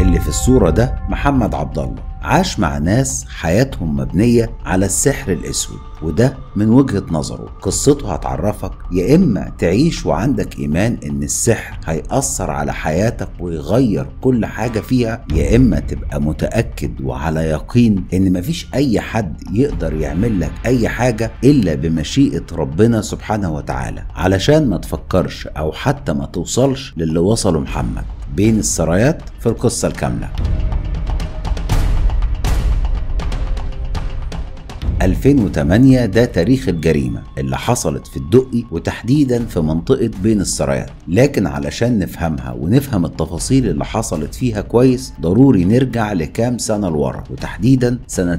اللي في الصورة ده محمد عبد الله عاش مع ناس حياتهم مبنية على السحر الأسود وده من وجهة نظره قصته هتعرفك يا إما تعيش وعندك إيمان إن السحر هيأثر على حياتك ويغير كل حاجة فيها يا إما تبقى متأكد وعلى يقين إن مفيش أي حد يقدر يعمل لك أي حاجة إلا بمشيئة ربنا سبحانه وتعالى علشان ما تفكرش أو حتى ما توصلش للي وصله محمد بين السرايات في القصة الكاملة 2008 ده تاريخ الجريمة اللي حصلت في الدقي وتحديدا في منطقة بين السرايات لكن علشان نفهمها ونفهم التفاصيل اللي حصلت فيها كويس ضروري نرجع لكام سنة لورا وتحديدا سنة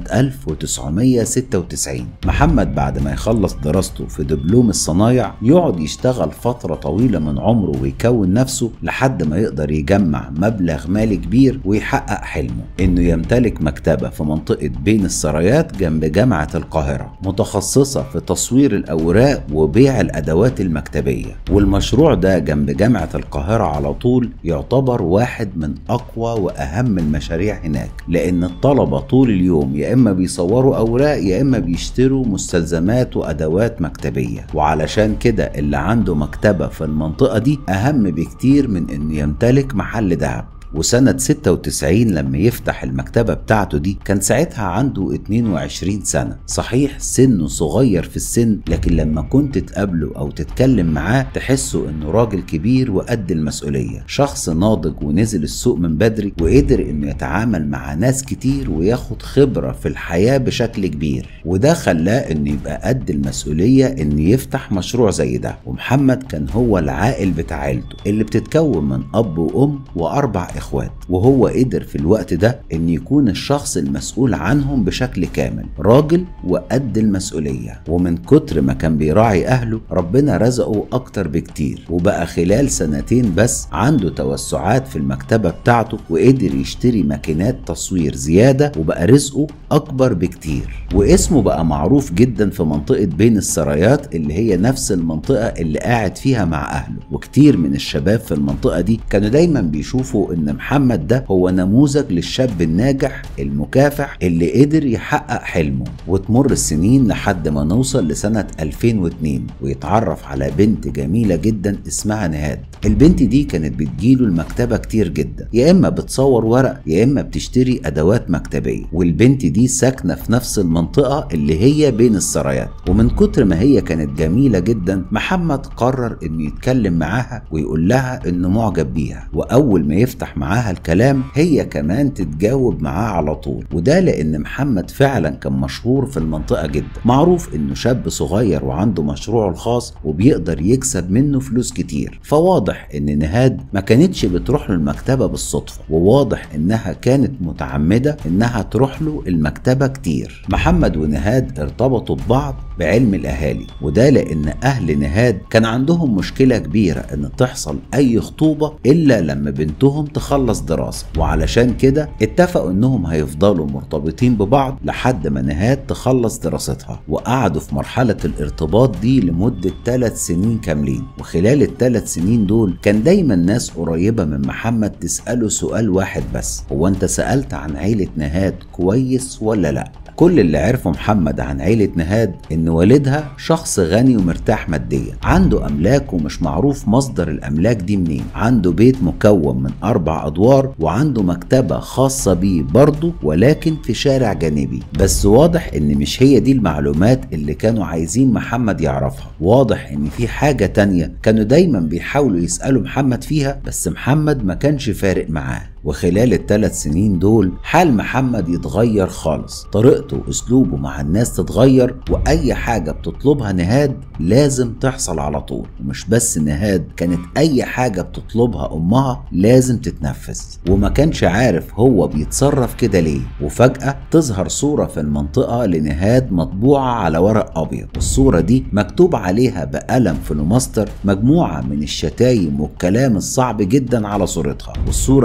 1996 محمد بعد ما يخلص دراسته في دبلوم الصنايع يقعد يشتغل فترة طويلة من عمره ويكون نفسه لحد ما يقدر يجمع مبلغ مالي كبير ويحقق حلمه انه يمتلك مكتبة في منطقة بين السرايات جنب جامعة القاهرة متخصصة في تصوير الأوراق وبيع الأدوات المكتبية والمشروع ده جنب جامعة القاهرة على طول يعتبر واحد من أقوى وأهم المشاريع هناك لأن الطلبة طول اليوم يا إما بيصوروا أوراق يا إما بيشتروا مستلزمات وأدوات مكتبية وعلشان كده اللي عنده مكتبة في المنطقة دي أهم بكتير من إنه يمتلك محل دهب وسنة 96 لما يفتح المكتبة بتاعته دي كان ساعتها عنده 22 سنة صحيح سنه صغير في السن لكن لما كنت تقابله أو تتكلم معاه تحسه إنه راجل كبير وقد المسؤولية شخص ناضج ونزل السوق من بدري وقدر إنه يتعامل مع ناس كتير وياخد خبرة في الحياة بشكل كبير وده خلاه إنه يبقى قد المسؤولية إنه يفتح مشروع زي ده ومحمد كان هو العائل بتاع عيلته اللي بتتكون من أب وأم وأربع اخوات وهو قدر في الوقت ده ان يكون الشخص المسؤول عنهم بشكل كامل راجل وقد المسؤولية ومن كتر ما كان بيراعي اهله ربنا رزقه اكتر بكتير وبقى خلال سنتين بس عنده توسعات في المكتبة بتاعته وقدر يشتري ماكينات تصوير زيادة وبقى رزقه اكبر بكتير واسمه بقى معروف جدا في منطقة بين السرايات اللي هي نفس المنطقة اللي قاعد فيها مع اهله وكتير من الشباب في المنطقة دي كانوا دايما بيشوفوا ان محمد ده هو نموذج للشاب الناجح المكافح اللي قدر يحقق حلمه وتمر السنين لحد ما نوصل لسنة 2002 ويتعرف على بنت جميلة جدا اسمها نهاد البنت دي كانت بتجيله المكتبة كتير جدا يا إما بتصور ورق يا إما بتشتري أدوات مكتبية والبنت دي ساكنة في نفس المنطقة اللي هي بين السرايات ومن كتر ما هي كانت جميلة جدا محمد قرر إنه يتكلم معاها ويقول لها إنه معجب بيها وأول ما يفتح معاها الكلام هي كمان تتجاوب معاه على طول وده لان محمد فعلا كان مشهور في المنطقه جدا معروف انه شاب صغير وعنده مشروعه الخاص وبيقدر يكسب منه فلوس كتير فواضح ان نهاد ما كانتش بتروح له المكتبه بالصدفه وواضح انها كانت متعمده انها تروح له المكتبه كتير محمد ونهاد ارتبطوا ببعض بعلم الاهالي وده لان اهل نهاد كان عندهم مشكله كبيره ان تحصل اي خطوبه الا لما بنتهم تخلص دراسه وعلشان كده اتفقوا انهم هيفضلوا مرتبطين ببعض لحد ما نهاد تخلص دراستها وقعدوا في مرحله الارتباط دي لمده ثلاث سنين كاملين وخلال الثلاث سنين دول كان دايما ناس قريبه من محمد تساله سؤال واحد بس هو انت سالت عن عيله نهاد كويس ولا لا كل اللي عرفه محمد عن عيلة نهاد إن والدها شخص غني ومرتاح ماديا عنده أملاك ومش معروف مصدر الأملاك دي منين عنده بيت مكون من أربع أدوار وعنده مكتبة خاصة بيه برضه ولكن في شارع جانبي بس واضح إن مش هي دي المعلومات اللي كانوا عايزين محمد يعرفها واضح إن في حاجة تانية كانوا دايما بيحاولوا يسألوا محمد فيها بس محمد ما كانش فارق معاه وخلال الثلاث سنين دول حال محمد يتغير خالص طريقته واسلوبه مع الناس تتغير واي حاجه بتطلبها نهاد لازم تحصل على طول ومش بس نهاد كانت اي حاجه بتطلبها امها لازم تتنفذ وما كانش عارف هو بيتصرف كده ليه وفجاه تظهر صوره في المنطقه لنهاد مطبوعه على ورق ابيض والصوره دي مكتوب عليها بقلم فلوماستر مجموعه من الشتايم والكلام الصعب جدا على صورتها والصوره دي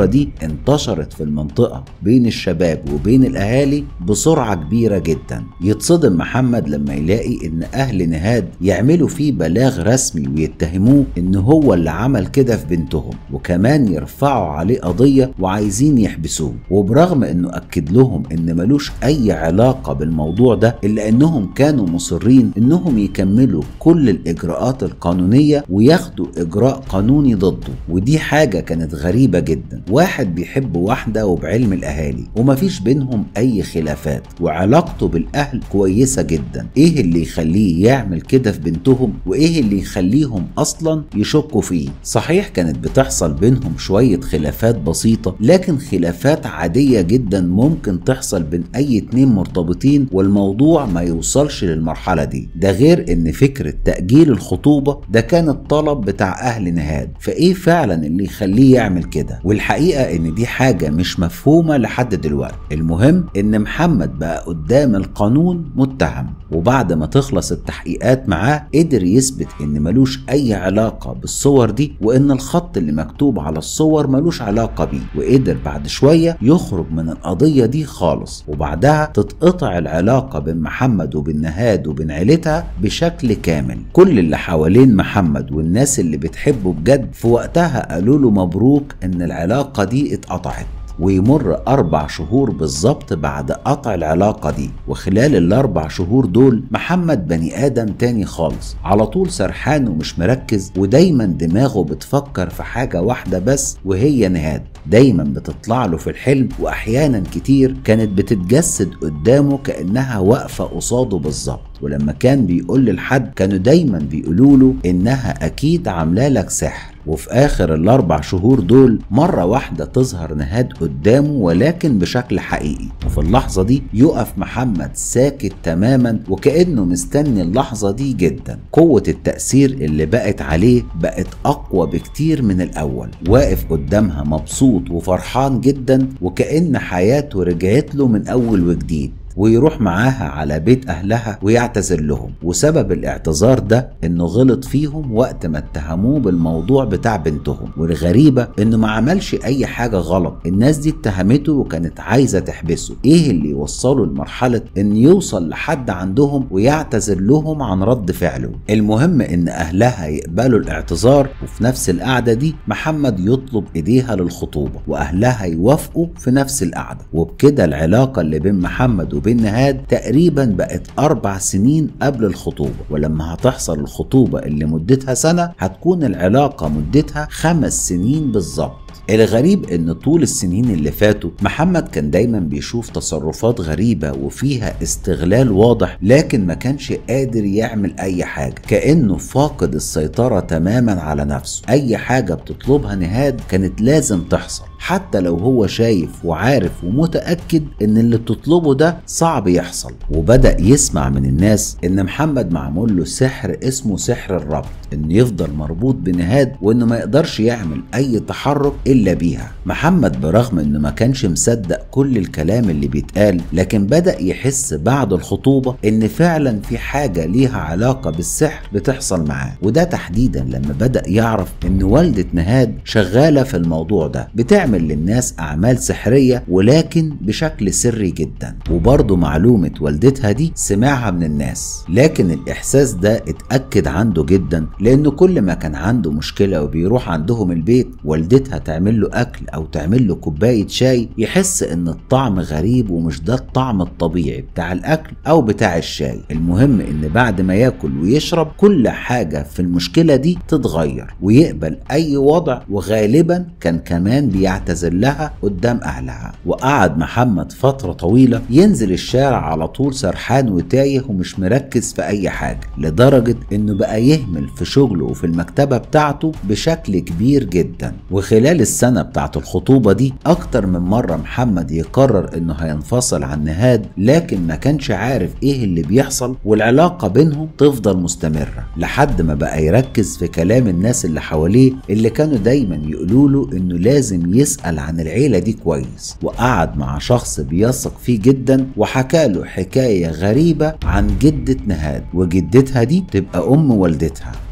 انتشرت في المنطقة بين الشباب وبين الأهالي بسرعة كبيرة جدا يتصدم محمد لما يلاقي إن أهل نهاد يعملوا فيه بلاغ رسمي ويتهموه إن هو اللي عمل كده في بنتهم وكمان يرفعوا عليه قضية وعايزين يحبسوه وبرغم إنه أكد لهم إن ملوش أي علاقة بالموضوع ده إلا إنهم كانوا مصرين إنهم يكملوا كل الإجراءات القانونية وياخدوا إجراء قانوني ضده ودي حاجة كانت غريبة جدا واحد بيحب واحدة وبعلم الأهالي ومفيش بينهم أي خلافات وعلاقته بالأهل كويسة جدا إيه اللي يخليه يعمل كده في بنتهم وإيه اللي يخليهم أصلا يشكوا فيه صحيح كانت بتحصل بينهم شوية خلافات بسيطة لكن خلافات عادية جدا ممكن تحصل بين أي اتنين مرتبطين والموضوع ما يوصلش للمرحلة دي ده غير إن فكرة تأجيل الخطوبة ده كان الطلب بتاع أهل نهاد فإيه فعلا اللي يخليه يعمل كده والحقيقة إن دي حاجة مش مفهومة لحد دلوقتي المهم إن محمد بقى قدام القانون متهم وبعد ما تخلص التحقيقات معاه قدر يثبت ان ملوش اي علاقة بالصور دي وان الخط اللي مكتوب على الصور ملوش علاقة بيه وقدر بعد شوية يخرج من القضية دي خالص وبعدها تتقطع العلاقة بين محمد وبين نهاد وبين عيلتها بشكل كامل كل اللي حوالين محمد والناس اللي بتحبه بجد في وقتها قالوا له مبروك ان العلاقة دي اتقطعت ويمر أربع شهور بالظبط بعد قطع العلاقة دي وخلال الأربع شهور دول محمد بني آدم تاني خالص على طول سرحان ومش مركز ودايما دماغه بتفكر في حاجة واحدة بس وهي نهاد دايما بتطلع له في الحلم وأحيانا كتير كانت بتتجسد قدامه كأنها واقفة قصاده بالظبط ولما كان بيقول للحد كانوا دايما بيقولوا له إنها أكيد عاملة لك سحر وفي آخر الأربع شهور دول مرة واحدة تظهر نهاد قدامه ولكن بشكل حقيقي وفي اللحظة دي يقف محمد ساكت تماما وكأنه مستني اللحظة دي جدا قوة التأثير اللي بقت عليه بقت أقوى بكتير من الأول واقف قدامها مبسوط وفرحان جدا وكأن حياته رجعت له من أول وجديد ويروح معاها على بيت أهلها ويعتذر لهم وسبب الاعتذار ده إنه غلط فيهم وقت ما اتهموه بالموضوع بتاع بنتهم والغريبة إنه ما عملش أي حاجة غلط الناس دي اتهمته وكانت عايزة تحبسه إيه اللي يوصله لمرحلة إن يوصل لحد عندهم ويعتذر لهم عن رد فعله المهم إن أهلها يقبلوا الاعتذار وفي نفس القعدة دي محمد يطلب إيديها للخطوبة وأهلها يوافقوا في نفس القعدة وبكده العلاقة اللي بين محمد وبين وبين نهاد تقريبا بقت أربع سنين قبل الخطوبة ولما هتحصل الخطوبة اللي مدتها سنة هتكون العلاقة مدتها خمس سنين بالظبط الغريب ان طول السنين اللي فاتوا محمد كان دايما بيشوف تصرفات غريبة وفيها استغلال واضح لكن ما كانش قادر يعمل اي حاجة كأنه فاقد السيطرة تماما على نفسه اي حاجة بتطلبها نهاد كانت لازم تحصل حتى لو هو شايف وعارف ومتأكد ان اللي بتطلبه ده صعب يحصل وبدأ يسمع من الناس ان محمد معمول له سحر اسمه سحر الربط انه يفضل مربوط بنهاد وانه ما يقدرش يعمل اي تحرك الا بيها محمد برغم انه ما كانش مصدق كل الكلام اللي بيتقال لكن بدأ يحس بعد الخطوبة ان فعلا في حاجة ليها علاقة بالسحر بتحصل معاه وده تحديدا لما بدأ يعرف ان والدة نهاد شغالة في الموضوع ده بتعمل للناس اعمال سحرية ولكن بشكل سري جدا وبرضه معلومة والدتها دي سمعها من الناس لكن الاحساس ده اتأكد عنده جدا لانه كل ما كان عنده مشكلة وبيروح عندهم البيت والدتها تعمل له اكل او تعمل له كوباية شاي يحس ان الطعم غريب ومش ده الطعم الطبيعي بتاع الاكل او بتاع الشاي المهم ان بعد ما ياكل ويشرب كل حاجة في المشكلة دي تتغير ويقبل اي وضع وغالبا كان كمان بيعتذر لها قدام اهلها وقعد محمد فترة طويلة ينزل الشارع على طول سرحان وتايه ومش مركز في اي حاجة لدرجة انه بقى يهمل في شغله وفي المكتبة بتاعته بشكل كبير جدا وخلال السنة بتاعت الخطوبة دي أكتر من مرة محمد يقرر إنه هينفصل عن نهاد لكن ما كانش عارف إيه اللي بيحصل والعلاقة بينهم تفضل مستمرة لحد ما بقى يركز في كلام الناس اللي حواليه اللي كانوا دايما يقولوا له إنه لازم يسأل عن العيلة دي كويس وقعد مع شخص بيثق فيه جدا وحكى له حكاية غريبة عن جدة نهاد وجدتها دي تبقى أم والدتها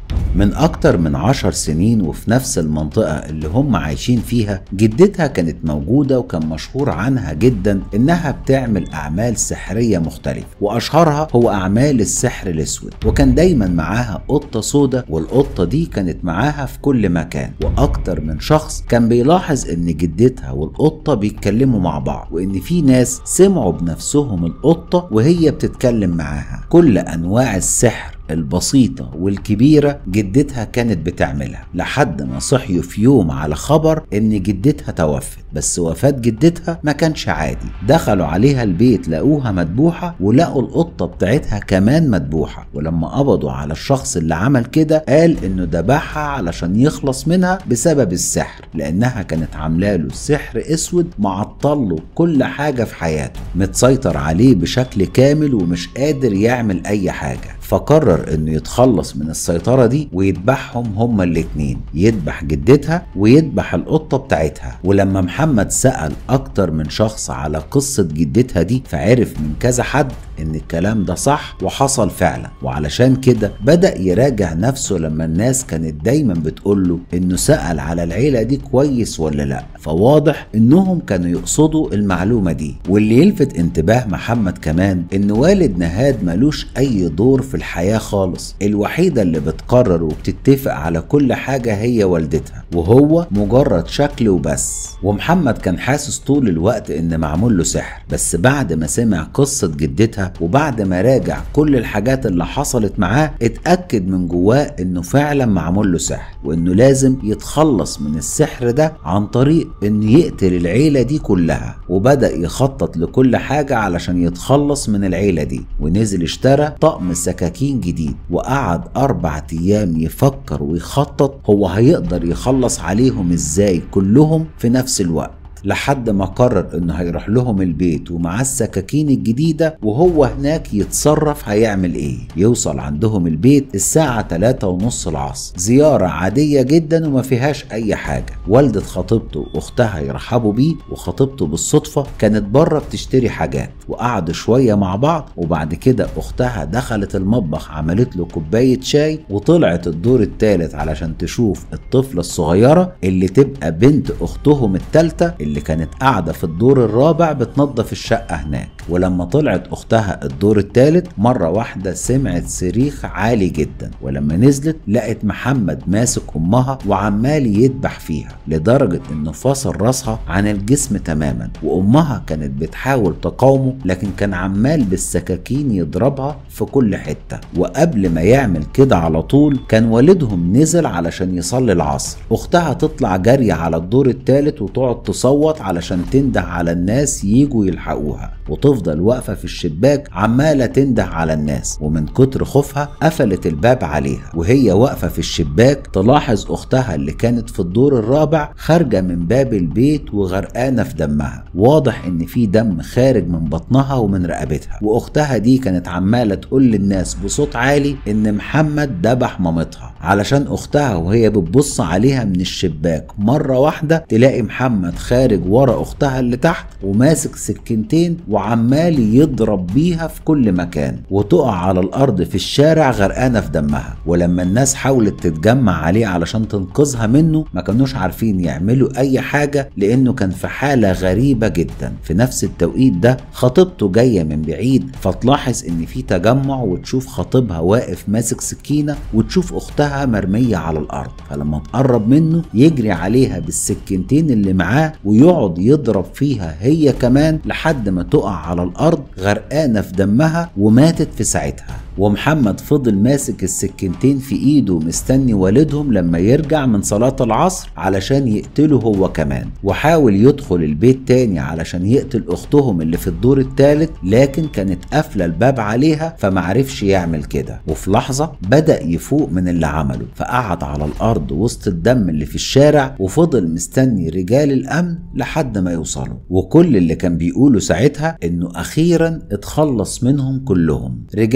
من أكتر من عشر سنين وفي نفس المنطقة اللي هم عايشين فيها جدتها كانت موجودة وكان مشهور عنها جدا إنها بتعمل أعمال سحرية مختلفة وأشهرها هو أعمال السحر الأسود وكان دايما معاها قطة سودة والقطة دي كانت معاها في كل مكان وأكتر من شخص كان بيلاحظ إن جدتها والقطة بيتكلموا مع بعض وإن في ناس سمعوا بنفسهم القطة وهي بتتكلم معاها كل أنواع السحر البسيطة والكبيرة جدتها كانت بتعملها لحد ما صحيوا في يوم على خبر ان جدتها توفت بس وفاة جدتها ما كانش عادي دخلوا عليها البيت لقوها مدبوحة ولقوا القطة بتاعتها كمان مدبوحة ولما قبضوا على الشخص اللي عمل كده قال انه ذبحها علشان يخلص منها بسبب السحر لانها كانت عامله له سحر اسود معطل له كل حاجة في حياته متسيطر عليه بشكل كامل ومش قادر يعمل اي حاجة فقرر انه يتخلص من السيطرة دي ويذبحهم هما الاتنين يذبح جدتها ويذبح القطة بتاعتها ولما محمد سأل اكتر من شخص على قصة جدتها دي فعرف من كذا حد ان الكلام ده صح وحصل فعلا وعلشان كده بدأ يراجع نفسه لما الناس كانت دايما بتقوله انه سأل على العيلة دي كويس ولا لا فواضح انهم كانوا يقصدوا المعلومة دي واللي يلفت انتباه محمد كمان ان والد نهاد ملوش اي دور في الحياة خالص الوحيدة اللي بتقرر وبتتفق على كل حاجة هي والدتها وهو مجرد شكل وبس ومحمد كان حاسس طول الوقت ان معمول له سحر بس بعد ما سمع قصة جدتها وبعد ما راجع كل الحاجات اللي حصلت معاه اتأكد من جواه انه فعلا معمول له سحر وانه لازم يتخلص من السحر ده عن طريق انه يقتل العيلة دي كلها وبدأ يخطط لكل حاجة علشان يتخلص من العيلة دي ونزل اشترى طقم سكاكين جديد وقعد أربع أيام يفكر ويخطط هو هيقدر يخلص عليهم ازاي كلهم في نفس الوقت لحد ما قرر انه هيروح لهم البيت ومعاه السكاكين الجديدة وهو هناك يتصرف هيعمل ايه يوصل عندهم البيت الساعة 3 ونص العصر زيارة عادية جدا وما فيهاش اي حاجة والدة خطيبته واختها يرحبوا بيه وخطيبته بالصدفة كانت بره بتشتري حاجات وقعدوا شوية مع بعض وبعد كده اختها دخلت المطبخ عملت له كوباية شاي وطلعت الدور الثالث علشان تشوف الطفلة الصغيرة اللي تبقى بنت اختهم الثالثة اللي كانت قاعدة في الدور الرابع بتنظف الشقة هناك ولما طلعت أختها الدور الثالث مرة واحدة سمعت صريخ عالي جدا ولما نزلت لقت محمد ماسك أمها وعمال يدبح فيها لدرجة إنه فصل راسها عن الجسم تماما وأمها كانت بتحاول تقاومه لكن كان عمال بالسكاكين يضربها في كل حتة وقبل ما يعمل كده على طول كان والدهم نزل علشان يصلي العصر أختها تطلع جري على الدور الثالث وتقعد تصوت علشان تنده على الناس يجوا يلحقوها وتفضل واقفة في الشباك عمالة تنده على الناس ومن كتر خوفها قفلت الباب عليها وهي واقفة في الشباك تلاحظ أختها اللي كانت في الدور الرابع خارجة من باب البيت وغرقانة في دمها واضح إن في دم خارج من بطنها ومن رقبتها وأختها دي كانت عمالة تقول للناس بصوت عالي إن محمد ذبح مامتها علشان أختها وهي بتبص عليها من الشباك مرة واحدة تلاقي محمد خارج ورا أختها اللي تحت وماسك سكينتين وعمال يضرب بيها في كل مكان وتقع على الأرض في الشارع غرقانة في دمها ولما الناس حاولت تتجمع عليه علشان تنقذها منه ما كانوش عارفين يعملوا أي حاجة لأنه كان في حالة غريبة جدا في نفس التوقيت ده خطيبته جاية من بعيد فتلاحظ إن في تجمع وتشوف خطيبها واقف ماسك سكينة وتشوف أختها مرمية على الأرض فلما تقرب منه يجري عليها بالسكينتين اللي معاه ويقعد يضرب فيها هي كمان لحد ما تقع على الأرض غرقانة في دمها وماتت في ساعتها ومحمد فضل ماسك السكينتين في ايده مستني والدهم لما يرجع من صلاة العصر علشان يقتله هو كمان وحاول يدخل البيت تاني علشان يقتل اختهم اللي في الدور الثالث لكن كانت قافلة الباب عليها فمعرفش يعمل كده وفي لحظة بدأ يفوق من اللي عمله فقعد على الارض وسط الدم اللي في الشارع وفضل مستني رجال الامن لحد ما يوصلوا وكل اللي كان بيقوله ساعتها انه اخيرا اتخلص منهم كلهم رجال الامن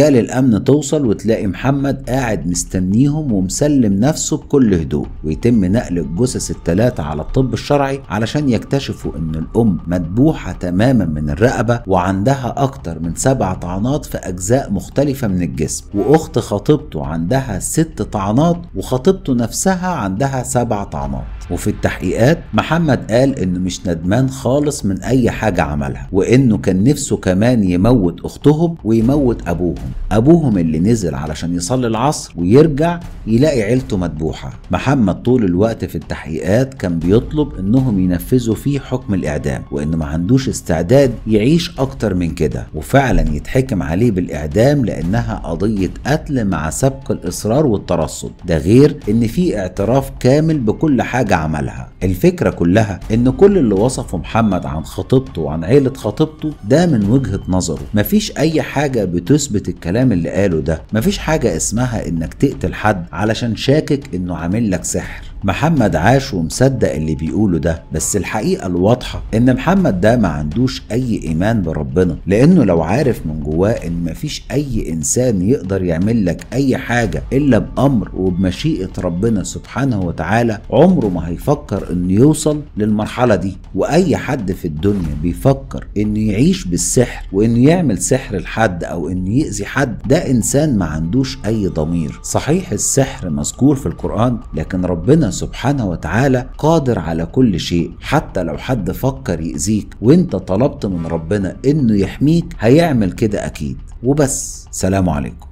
الأمن توصل وتلاقي محمد قاعد مستنيهم ومسلم نفسه بكل هدوء ويتم نقل الجثث الثلاثة على الطب الشرعي علشان يكتشفوا إن الأم مذبوحة تماما من الرقبة وعندها أكتر من سبع طعنات في أجزاء مختلفة من الجسم وأخت خطيبته عندها ست طعنات وخطيبته نفسها عندها سبع طعنات وفي التحقيقات محمد قال انه مش ندمان خالص من اي حاجة عملها وانه كان نفسه كمان يموت اختهم ويموت ابوهم ابوهم اللي نزل علشان يصلي العصر ويرجع يلاقي عيلته مذبوحة محمد طول الوقت في التحقيقات كان بيطلب انهم ينفذوا فيه حكم الاعدام وانه ما عندوش استعداد يعيش اكتر من كده وفعلا يتحكم عليه بالاعدام لانها قضية قتل مع سبق الاصرار والترصد ده غير ان في اعتراف كامل بكل حاجة عملها الفكرة كلها ان كل اللي وصفه محمد عن خطيبته وعن عيلة خطيبته ده من وجهة نظره مفيش اي حاجة بتثبت الكلام اللي قاله ده مفيش حاجة اسمها انك تقتل حد علشان شاكك انه عامل لك سحر محمد عاش ومصدق اللي بيقوله ده بس الحقيقة الواضحة ان محمد ده ما عندوش اي ايمان بربنا لانه لو عارف من جواه ان مفيش اي انسان يقدر يعمل لك اي حاجة الا بامر وبمشيئة ربنا سبحانه وتعالى عمره ما هيفكر انه يوصل للمرحلة دي واي حد في الدنيا بيفكر انه يعيش بالسحر وانه يعمل سحر لحد او انه يأذي حد ده انسان ما عندوش اي ضمير صحيح السحر مذكور في القرآن لكن ربنا سبحانه وتعالى قادر على كل شيء حتى لو حد فكر يأذيك وانت طلبت من ربنا انه يحميك هيعمل كده اكيد وبس سلام عليكم